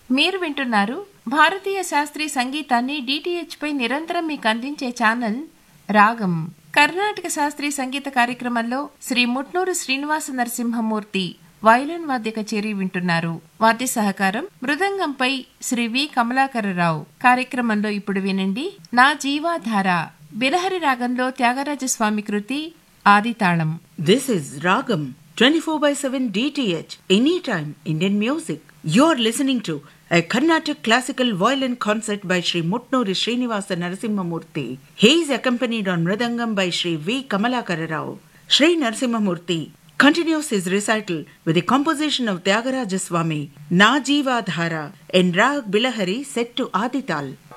మీరు వింటున్నారు భారతీయ శాస్త్రీయ సంగీతాన్ని డిటిహెచ్ పై నిరంతరం మీకు అందించే ఛానల్ రాగం కర్ణాటక శాస్త్రీయ సంగీత కార్యక్రమంలో శ్రీ ముట్నూరు శ్రీనివాస నరసింహమూర్తి వయలిన్ వాద్య కచేరీ వింటున్నారు వాద్య సహకారం మృదంగంపై శ్రీ వి కమలాకరరావు కార్యక్రమంలో ఇప్పుడు వినండి నా జీవాధార బిలహరి రాగంలో త్యాగరాజస్వామి కృతి ఆదితాళం This is Ragam 24 by 7 DTH Anytime Indian Music. You're listening to a Carnatic classical violin concert by Sri Mutnuri Srinivasa Narasimhamurthy. He is accompanied on Mridangam by Sri V. Kamalakararao. Sri Narasimhamurthy continues his recital with the composition of Tyagaraja Swami, Na Jiva Dhara, in Rag Bilahari set to Adital.